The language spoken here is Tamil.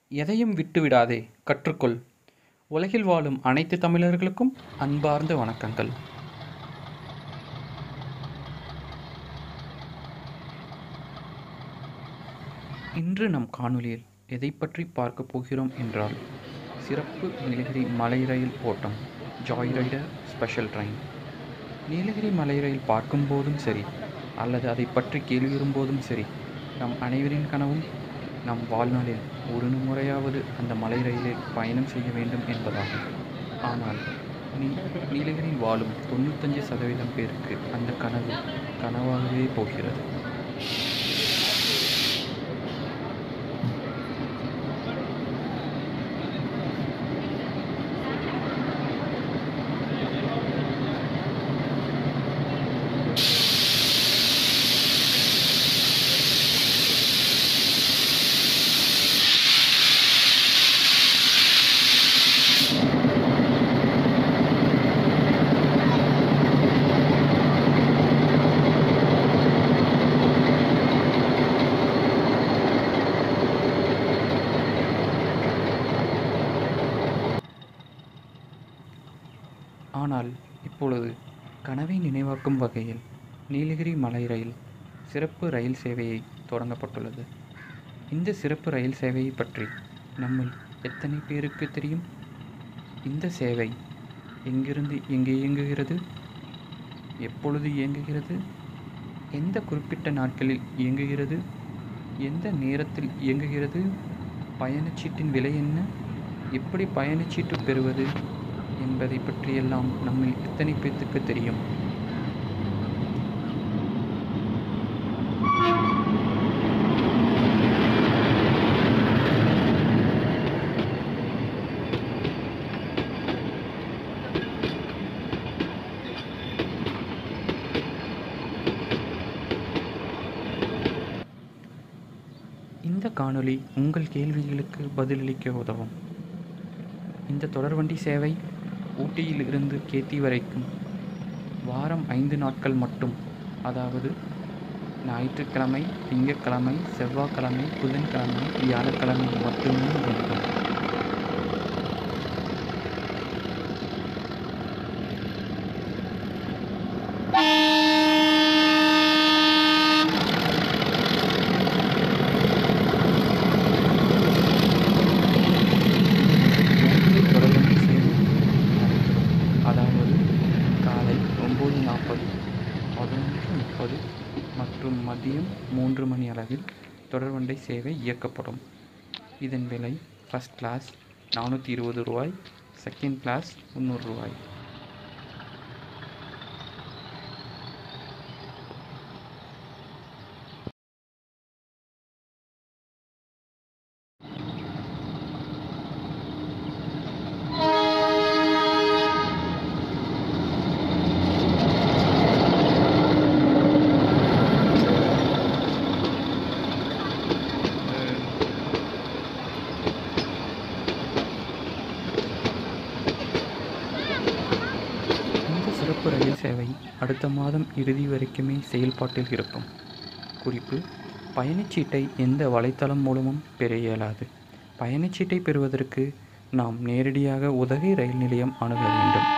எதையும் விட்டுவிடாதே கற்றுக்கொள் உலகில் வாழும் அனைத்து தமிழர்களுக்கும் அன்பார்ந்த வணக்கங்கள் இன்று நம் காணொளியில் எதை பற்றி பார்க்க போகிறோம் என்றால் சிறப்பு நீலகிரி மலை ரயில் ஓட்டம் joy rider special train Nilgiri மலை ரயில் பார்க்கும்போதும் சரி அல்லது அதை பற்றி கேள்வியுறும் போதும் சரி நம் அனைவரின் கனவும் நம் வாழ்நாளில் ஒரு முறையாவது அந்த மலை ரயிலில் பயணம் செய்ய வேண்டும் என்பதாகும் ஆனால் நீ நீலகிரியில் வாழும் தொண்ணூத்தஞ்சு சதவீதம் பேருக்கு அந்த கனவு கனவாகவே போகிறது ஆனால் இப்பொழுது கனவை நினைவாக்கும் வகையில் நீலகிரி மலை ரயில் சிறப்பு ரயில் சேவையை தொடங்கப்பட்டுள்ளது இந்த சிறப்பு ரயில் சேவையை பற்றி நம்மில் எத்தனை பேருக்கு தெரியும் இந்த சேவை எங்கிருந்து எங்கே இயங்குகிறது எப்பொழுது இயங்குகிறது எந்த குறிப்பிட்ட நாட்களில் இயங்குகிறது எந்த நேரத்தில் இயங்குகிறது பயணச்சீட்டின் விலை என்ன எப்படி பயணச்சீட்டு பெறுவது என்பதை பற்றியெல்லாம் நம்மில் எத்தனை பேர்த்துக்கு தெரியும் இந்த காணொளி உங்கள் கேள்விகளுக்கு பதிலளிக்க உதவும் இந்த தொடர்வண்டி சேவை ஊட்டியில் இருந்து கேத்தி வரைக்கும் வாரம் ஐந்து நாட்கள் மட்டும் அதாவது ஞாயிற்றுக்கிழமை திங்கட்கிழமை செவ்வாய்க்கிழமை புதன்கிழமை வியாழக்கிழமை மட்டுமே இயங்கும் ஒன்று தொடர்வண்டி சேவை நடைபெறும் அதாவது காலை ஒம்பது நாற்பது பதினொன்று முப்பது மற்றும் மதியம் மூன்று மணி அளவில் தொடர்வண்டி சேவை இயக்கப்படும் இதன் விலை ஃபஸ்ட் கிளாஸ் நானூற்றி இருபது ரூபாய் செகண்ட் கிளாஸ் முந்நூறு ரூபாய் இந்த சிறப்பு ரயில் சேவை அடுத்த மாதம் இறுதி வரைக்குமே செயல்பாட்டில் இருக்கும் குறிப்பு பயணச்சீட்டை எந்த வலைத்தளம் மூலமும் பெற இயலாது பயணச்சீட்டை பெறுவதற்கு நாம் நேரடியாக உதகை ரயில் நிலையம் அணுக வேண்டும்